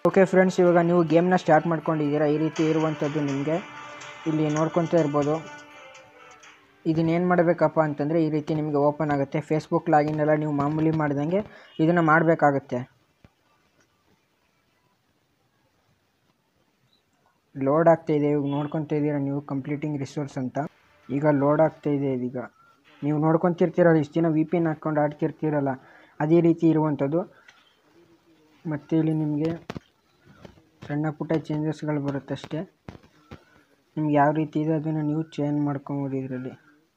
okay friends ಇವಾಗ ನೀವು ಗೇಮ್ನ start ಮಾಡ್ಕೊಂಡಿದ್ದೀರಾ ಈ ರೀತಿ ಇರುವಂಥದ್ದು ನಿಮಗೆ ಇಲ್ಲಿ ನೋಡ್ಕೊತಾ ಇರ್ಬೋದು ಇದನ್ನೇನು ಮಾಡಬೇಕಪ್ಪ ಅಂತಂದರೆ ಈ ರೀತಿ ನಿಮಗೆ ಓಪನ್ ಆಗುತ್ತೆ ಫೇಸ್ಬುಕ್ ಲಾಗಿನ್ ಎಲ್ಲ ನೀವು ಮಾಮೂಲಿ ಮಾಡ್ದಂಗೆ ಇದನ್ನು ಮಾಡಬೇಕಾಗತ್ತೆ ಲೋಡ್ ಆಗ್ತಾ ಇದೆ ಇವಾಗ ನೋಡ್ಕೊತಾ ಇದ್ದೀರಾ ನೀವು ಕಂಪ್ಲೀಟಿಂಗ್ ರಿಸೋರ್ಸ್ ಅಂತ ಈಗ ಲೋಡ್ ಆಗ್ತಾ ಇದೆ ಇದೀಗ ನೀವು ನೋಡ್ಕೊತಿರ್ತೀರಲ್ಲ ಇಷ್ಟು ದಿನ ವಿ ಪಿ ಎನ್ ಹಾಕ್ಕೊಂಡು ಆಡ್ತಿರ್ತೀರಲ್ಲ ಅದೇ ರೀತಿ ಇರುವಂಥದ್ದು ಮತ್ತು ಇಲ್ಲಿ ನಿಮಗೆ ಸಣ್ಣ ಪುಟ್ಟ ಚೇಂಜಸ್ಗಳು ಬರುತ್ತಷ್ಟೇ ನಿಮ್ಗೆ ಯಾವ ರೀತಿ ಇದೆ ಅದನ್ನು ನೀವು ಚೇಂಜ್ ಮಾಡ್ಕೊಬೋದು ಇದರಲ್ಲಿ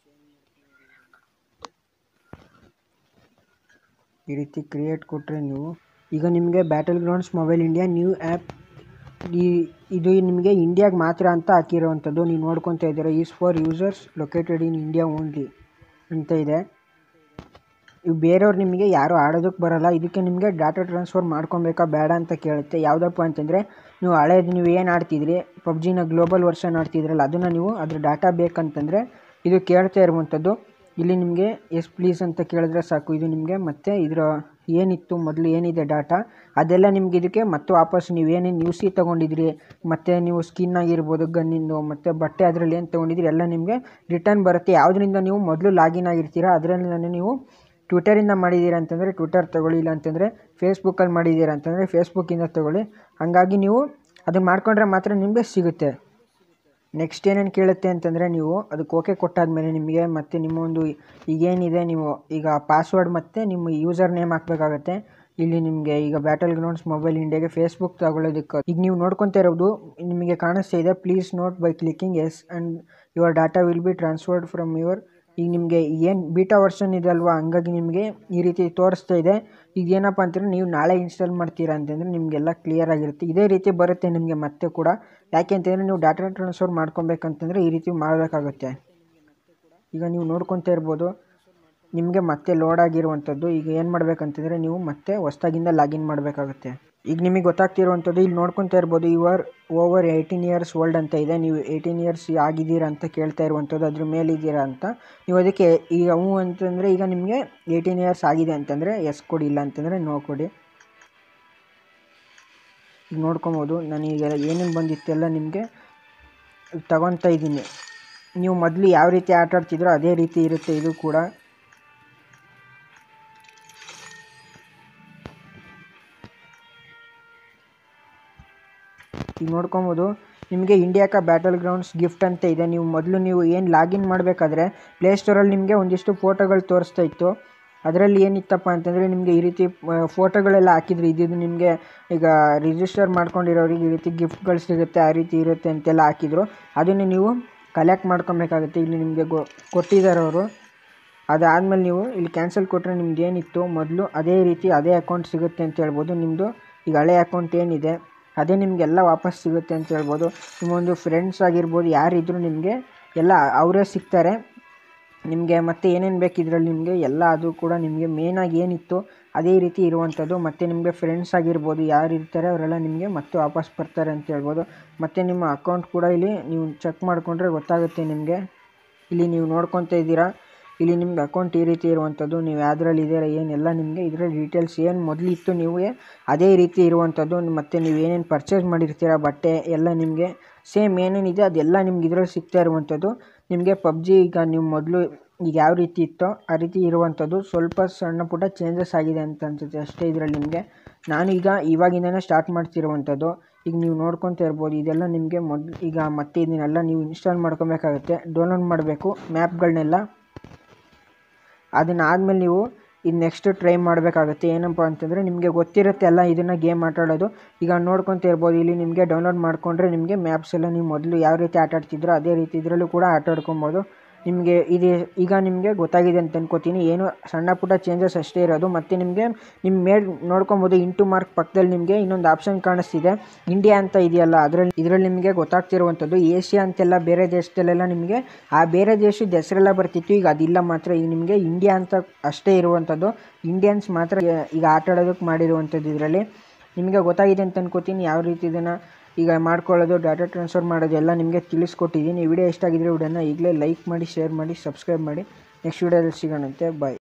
ಈ ರೀತಿ ಕ್ರಿಯೇಟ್ ಕೊಟ್ಟರೆ ನೀವು ಈಗ ನಿಮಗೆ Battlegrounds Mobile India new app ಈ ಇದು ನಿಮಗೆ ಇಂಡಿಯಾಗೆ ಮಾತ್ರ ಅಂತ ಹಾಕಿರೋವಂಥದ್ದು ನೀವು ನೋಡ್ಕೊತಾ ಇದ್ದೀರಾ is for users located in India only ಅಂತ ಇದೆ ಇವು ಬೇರೆಯವ್ರು ನಿಮಗೆ ಯಾರು ಆಡೋದಕ್ಕೆ ಬರಲ್ಲ ಇದಕ್ಕೆ ನಿಮಗೆ ಡಾಟಾ ಟ್ರಾನ್ಸ್ಫರ್ ಮಾಡ್ಕೊಬೇಕಾ ಬೇಡ ಅಂತ ಕೇಳುತ್ತೆ ಯಾವುದಪ್ಪ ಅಂತಂದರೆ ನೀವು ಹಳೇದು ನೀವು ಏನು ಆಡ್ತಿದ್ರಿ ಪಬ್ಜಿನ ಗ್ಲೋಬಲ್ ವರ್ಷನ್ ಆಡ್ತಿದ್ರಲ್ಲ ಅದನ್ನು ನೀವು ಅದ್ರ ಡಾಟಾ ಬೇಕಂತಂದರೆ ಇದು ಕೇಳ್ತಾ ಇರುವಂಥದ್ದು ಇಲ್ಲಿ ನಿಮಗೆ ಎಸ್ ಪ್ಲೀಸ್ ಅಂತ ಕೇಳಿದ್ರೆ ಸಾಕು ಇದು ನಿಮಗೆ ಮತ್ತೆ ಇದರ ಏನಿತ್ತು ಮೊದಲು ಏನಿದೆ ಡಾಟಾ ಅದೆಲ್ಲ ನಿಮ್ಗೆ ಇದಕ್ಕೆ ಮತ್ತೆ ವಾಪಸ್ ನೀವು ಏನೇನು ಯು ಸಿ ತೊಗೊಂಡಿದ್ರಿ ಮತ್ತು ನೀವು ಸ್ಕಿನ್ ಆಗಿರ್ಬೋದು ಗನ್ನಿಂದು ಮತ್ತು ಬಟ್ಟೆ ಅದರಲ್ಲಿ ಏನು ತೊಗೊಂಡಿದ್ರಿ ಎಲ್ಲ ನಿಮಗೆ ರಿಟರ್ನ್ ಬರುತ್ತೆ ಯಾವುದರಿಂದ ನೀವು ಮೊದಲು ಲಾಗಿನ್ ಆಗಿರ್ತೀರ ಅದರಲ್ಲಿ ನೀವು ಟ್ವಿಟರಿಂದ ಮಾಡಿದ್ದೀರಾ ಅಂತಂದರೆ ಟ್ವಿಟರ್ ತೊಗೊಳ್ಳಿ ಇಲ್ಲ ಅಂತಂದರೆ ಫೇಸ್ಬುಕ್ಕಲ್ಲಿ ಮಾಡಿದ್ದೀರಾ ಅಂತಂದರೆ ಫೇಸ್ಬುಕ್ಕಿಂದ ತೊಗೊಳ್ಳಿ ಹಾಗಾಗಿ ನೀವು ಅದನ್ನು ಮಾಡ್ಕೊಂಡ್ರೆ ಮಾತ್ರ ನಿಮಗೆ ಸಿಗುತ್ತೆ ನೆಕ್ಸ್ಟ್ ಏನೇನು ಕೇಳುತ್ತೆ ಅಂತಂದರೆ ನೀವು ಅದಕ್ಕೆ ಓಕೆ ಕೊಟ್ಟಾದಮೇಲೆ ನಿಮಗೆ ಮತ್ತು ನಿಮ್ಮ ಒಂದು ಈಗೇನಿದೆ ನೀವು ಈಗ ಪಾಸ್ವರ್ಡ್ ಮತ್ತು ನಿಮ್ಮ ಯೂಸರ್ ನೇಮ್ ಹಾಕಬೇಕಾಗತ್ತೆ ಇಲ್ಲಿ ನಿಮಗೆ ಈಗ ಬ್ಯಾಟಲ್ ಗ್ರೌಂಡ್ಸ್ ಮೊಬೈಲ್ ಇಂಡಿಯಾಗೆ ಫೇಸ್ಬುಕ್ ತಗೊಳ್ಳೋದಕ್ಕೆ ಈಗ ನೀವು ನೋಡ್ಕೊತಾ ಇರೋದು ನಿಮಗೆ ಕಾಣಿಸ್ತಾ ಇದೆ please note by clicking yes and your data will be transferred from your ಈಗ ನಿಮಗೆ ಏನು ಬೀಟಾ ವರ್ಷನ್ ಇದೆ ಅಲ್ವಾ ಹಂಗಾಗಿ ನಿಮಗೆ ಈ ರೀತಿ ತೋರಿಸ್ತಾ ಇದೆ ಈಗ ಏನಪ್ಪ ಅಂತಂದರೆ ನೀವು ನಾಳೆ ಇನ್ಸ್ಟಾಲ್ ಮಾಡ್ತೀರಾ ಅಂತಂದರೆ ನಿಮಗೆಲ್ಲ ಕ್ಲಿಯರ್ ಆಗಿರುತ್ತೆ ಇದೇ ರೀತಿ ಬರುತ್ತೆ ನಿಮಗೆ ಮತ್ತೆ ಕೂಡ ಯಾಕೆ ಅಂತಂದರೆ ನೀವು ಡಾಟಾ ಟ್ರಾನ್ಸ್ಫರ್ ಮಾಡ್ಕೊಬೇಕಂತಂದರೆ ಈ ರೀತಿ ಮಾಡಬೇಕಾಗುತ್ತೆ ಈಗ ನೀವು ನೋಡ್ಕೊತಾ ಇರ್ಬೋದು ನಿಮಗೆ ಮತ್ತೆ ಲೋಡ್ ಆಗಿರುವಂಥದ್ದು ಈಗ ಏನು ಮಾಡಬೇಕಂತಂದರೆ ನೀವು ಮತ್ತೆ ಹೊಸ್ದಾಗಿಂದ ಲಾಗಿನ್ ಮಾಡಬೇಕಾಗುತ್ತೆ ಈಗ ನಿಮಗೆ ಗೊತ್ತಾಗ್ತಿರುವಂಥದ್ದು ಇಲ್ಲಿ ನೋಡ್ಕೊತಾ ಇರ್ಬೋದು your over eighteen years old ಅಂತ ಇದೆ ನೀವು ಏಯ್ಟೀನ್ ಇಯರ್ಸ್ ಆಗಿದ್ದೀರಾ ಅಂತ ಕೇಳ್ತಾ ಇರುವಂಥದ್ದು ಅದ್ರ ಮೇಲಿದ್ದೀರಾ ಅಂತ ನೀವು ಅದಕ್ಕೆ ಈಗ ಹ್ಞೂ ಅಂತಂದರೆ ಈಗ ನಿಮಗೆ ಏಯ್ಟೀನ್ ಇಯರ್ಸ್ ಆಗಿದೆ ಅಂತಂದರೆ ಎಸ್ ಕೊಡಿ ಇಲ್ಲ ಅಂತಂದರೆ ನೋ ಕೊಡಿ ಈಗ ನೋಡ್ಕೊಬೋದು ನನಗೆ ಏನೇನು ಬಂದಿತ್ತೆಲ್ಲ ನಿಮಗೆ ತಗೊತಾ ಇದ್ದೀನಿ ನೀವು ಮೊದಲು ಯಾವ ರೀತಿ ಆಟ ಆಡ್ತಿದ್ರೋ ಅದೇ ರೀತಿ ಇರುತ್ತೆ ಇದು ಕೂಡ ಈಗ ನೋಡ್ಕೊಬೋದು ನಿಮಗೆ ಇಂಡಿಯಾಕ ಬ್ಯಾಟಲ್ ಗ್ರೌಂಡ್ಸ್ ಗಿಫ್ಟ್ ಅಂತ ಇದೆ ನೀವು ಮೊದಲು ನೀವು ಏನು ಲಾಗಿನ್ ಮಾಡಬೇಕಾದ್ರೆ ಪ್ಲೇಸ್ಟೋರಲ್ಲಿ ನಿಮಗೆ ಒಂದಿಷ್ಟು ಫೋಟೋಗಳು ತೋರಿಸ್ತಾ ಇತ್ತು ಅದರಲ್ಲಿ ಏನಿತ್ತಪ್ಪ ಅಂತಂದರೆ ನಿಮಗೆ ಈ ರೀತಿ ಫೋಟೋಗಳೆಲ್ಲ ಹಾಕಿದ್ರು ಇದ್ದಿದ್ದು ನಿಮಗೆ ಈಗ ರಿಜಿಸ್ಟರ್ ಮಾಡ್ಕೊಂಡಿರೋರಿಗೆ ಈ ರೀತಿ ಗಿಫ್ಟ್ಗಳು ಸಿಗುತ್ತೆ ಆ ರೀತಿ ಇರುತ್ತೆ ಅಂತೆಲ್ಲ ಹಾಕಿದ್ರು ಅದನ್ನು ನೀವು ಕಲೆಕ್ಟ್ ಮಾಡ್ಕೊಬೇಕಾಗುತ್ತೆ ಇಲ್ಲಿ ನಿಮಗೆ ಗೊ ಕೊಟ್ಟಿದ್ದಾರೆ ಅವರು ಅದಾದಮೇಲೆ ನೀವು ಇಲ್ಲಿ ಕ್ಯಾನ್ಸಲ್ ಕೊಟ್ಟರೆ ನಿಮ್ದು ಏನಿತ್ತು ಮೊದಲು ಅದೇ ರೀತಿ ಅದೇ ಅಕೌಂಟ್ ಸಿಗುತ್ತೆ ಅಂತ ಹೇಳ್ಬೋದು ನಿಮ್ಮದು ಈಗ ಹಳೆ ಅಕೌಂಟ್ ಏನಿದೆ ಅದೇ ನಿಮಗೆಲ್ಲ ವಾಪಸ್ ಸಿಗುತ್ತೆ ಅಂತ ಹೇಳ್ಬೋದು ನಿಮ್ಮೊಂದು ಫ್ರೆಂಡ್ಸ್ ಆಗಿರ್ಬೋದು ಯಾರಿದ್ದರೂ ನಿಮಗೆ ಎಲ್ಲ ಅವರೇ ಸಿಗ್ತಾರೆ ನಿಮಗೆ ಮತ್ತೆ ಏನೇನು ಬೇಕು ಇದರಲ್ಲಿ ನಿಮಗೆ ಎಲ್ಲ ಅದು ಕೂಡ ನಿಮಗೆ ಮೇನಾಗಿ ಏನಿತ್ತು ಅದೇ ರೀತಿ ಇರುವಂಥದ್ದು ಮತ್ತು ನಿಮಗೆ ಫ್ರೆಂಡ್ಸ್ ಆಗಿರ್ಬೋದು ಯಾರು ಇರ್ತಾರೆ ಅವರೆಲ್ಲ ನಿಮಗೆ ಮತ್ತೆ ವಾಪಸ್ ಬರ್ತಾರೆ ಅಂತ ಹೇಳ್ಬೋದು ಮತ್ತು ನಿಮ್ಮ ಅಕೌಂಟ್ ಕೂಡ ಇಲ್ಲಿ ನೀವು ಚೆಕ್ ಮಾಡಿಕೊಂಡ್ರೆ ಗೊತ್ತಾಗುತ್ತೆ ನಿಮಗೆ ಇಲ್ಲಿ ನೀವು ನೋಡ್ಕೊತಾ ಇದ್ದೀರಾ ಇಲ್ಲಿ ನಿಮ್ಗೆ ಅಕೌಂಟ್ ಈ ರೀತಿ ಇರುವಂಥದ್ದು ನೀವು ಯಾವುದ್ರಲ್ಲಿ ಇದ್ದೀರಾ ಏನೆಲ್ಲ ನಿಮಗೆ ಇದರಲ್ಲಿ ಡೀಟೇಲ್ಸ್ ಏನು ಮೊದಲಿತ್ತು ನಿಮಗೆ ಅದೇ ರೀತಿ ಇರುವಂಥದ್ದು ಮತ್ತು ನೀವು ಏನೇನು ಪರ್ಚೇಸ್ ಮಾಡಿರ್ತೀರ ಬಟ್ಟೆ ಎಲ್ಲ ನಿಮಗೆ ಸೇಮ್ ಏನೇನಿದೆ ಅದೆಲ್ಲ ನಿಮ್ಗೆ ಇದರಲ್ಲಿ ಸಿಗ್ತಾ ಇರುವಂಥದ್ದು ನಿಮಗೆ ಪಬ್ಜಿ ಈಗ ನೀವು ಮೊದಲು ಈಗ ಯಾವ ರೀತಿ ಇತ್ತೋ ಆ ರೀತಿ ಇರುವಂಥದ್ದು ಸ್ವಲ್ಪ ಸಣ್ಣ ಪುಟ್ಟ ಚೇಂಜಸ್ ಆಗಿದೆ ಅಂತ ಅನ್ಸುತ್ತೆ ಅಷ್ಟೇ ಇದರಲ್ಲಿ ನಿಮಗೆ ನಾನೀಗ ಇವಾಗಿಂದನೇ ಸ್ಟಾರ್ಟ್ ಮಾಡ್ತಿರುವಂಥದ್ದು ಈಗ ನೀವು ನೋಡ್ಕೊತಾ ಇರ್ಬೋದು ಇದೆಲ್ಲ ನಿಮಗೆ ಮೊದಲು ಈಗ ಮತ್ತೆ ಇದನ್ನೆಲ್ಲ ನೀವು ಇನ್ಸ್ಟಾಲ್ ಮಾಡ್ಕೊಬೇಕಾಗುತ್ತೆ ಡೌನ್ಲೋಡ್ ಮಾಡಬೇಕು ಮ್ಯಾಪ್ಗಳನ್ನೆಲ್ಲ ಅದನ್ನಾದಮೇಲೆ ನೀವು ಇದು ನೆಕ್ಸ್ಟ್ ಟ್ರೈ ಮಾಡಬೇಕಾಗುತ್ತೆ ಏನಪ್ಪ ಅಂತಂದರೆ ನಿಮಗೆ ಗೊತ್ತಿರುತ್ತೆ ಎಲ್ಲ ಇದನ್ನು ಗೇಮ್ ಆಟ ಆಡೋದು ಈಗ ನೋಡ್ಕೊತ ಇರ್ಬೋದು ಇಲ್ಲಿ ನಿಮಗೆ ಡೌನ್ಲೋಡ್ ಮಾಡಿಕೊಂಡ್ರೆ ನಿಮಗೆ ಮ್ಯಾಪ್ಸ್ ಎಲ್ಲ ನೀವು ಮೊದಲು ಯಾವ ರೀತಿ ಆಟ ಆಡ್ತಿದ್ರೋ ಅದೇ ರೀತಿ ಇದರಲ್ಲೂ ಕೂಡ ಆಟ ಆಡ್ಕೊಬೋದು ನಿಮಗೆ ಇದು ಈಗ ನಿಮಗೆ ಗೊತ್ತಾಗಿದೆ ಅಂತ ಅನ್ಕೋತೀನಿ ಏನು ಸಣ್ಣ ಪುಟ್ಟ ಚೇಂಜಸ್ ಅಷ್ಟೇ ಇರೋದು ಮತ್ತು ನಿಮಗೆ ನಿಮ್ಮ ಮೇಲೆ ನೋಡ್ಕೊಬೋದು ಇಂಟು ಮಾರ್ಕ್ ಪಕ್ಕದಲ್ಲಿ ನಿಮಗೆ ಇನ್ನೊಂದು ಆಪ್ಷನ್ ಕಾಣಿಸ್ತಿದೆ ಇಂಡಿಯಾ ಅಂತ ಇದೆಯಲ್ಲ ಅದರಲ್ಲಿ ಇದರಲ್ಲಿ ನಿಮಗೆ ಗೊತ್ತಾಗ್ತಿರುವಂಥದ್ದು ಏಷ್ಯಾ ಅಂತೆಲ್ಲ ಬೇರೆ ದೇಶದಲ್ಲೆಲ್ಲ ನಿಮಗೆ ಆ ಬೇರೆ ದೇಶದ ಹೆಸರೆಲ್ಲ ಬರ್ತಿತ್ತು ಈಗ ಅದಿಲ್ಲ ಮಾತ್ರ ಈಗ ನಿಮಗೆ ಇಂಡಿಯಾ ಅಂತ ಅಷ್ಟೇ ಇರುವಂಥದ್ದು ಇಂಡಿಯನ್ಸ್ ಮಾತ್ರ ಈಗ ಆಟ ಆಡೋದಕ್ಕೆ ಮಾಡಿರುವಂಥದ್ದು ಇದರಲ್ಲಿ ನಿಮಗೆ ಗೊತ್ತಾಗಿದೆ ಅಂತ ಅನ್ಕೋತೀನಿ ಯಾವ ರೀತಿ ಇದನ್ನು ಈಗ ಮಾಡ್ಕೊಳ್ಳೋದು ಡಾಟಾ ಟ್ರಾನ್ಸ್ಫರ್ ಮಾಡೋದು ಎಲ್ಲ ನಿಮಗೆ ತಿಳಿಸ್ಕೊಟ್ಟಿದ್ದೀನಿ ವಿಡಿಯೋ ಇಷ್ಟ ಆಗಿದ್ರೆ ವಿಡಿಯೋನ ಈಗಲೇ ಲೈಕ್ ಮಾಡಿ ಶೇರ್ ಮಾಡಿ ಸಬ್ಸ್ಕ್ರೈಬ್ ಮಾಡಿ ನೆಕ್ಸ್ಟ್ ವಿಡಿಯೋದಲ್ಲಿ ಸಿಗೋಣಂತೆ ಬಾಯ್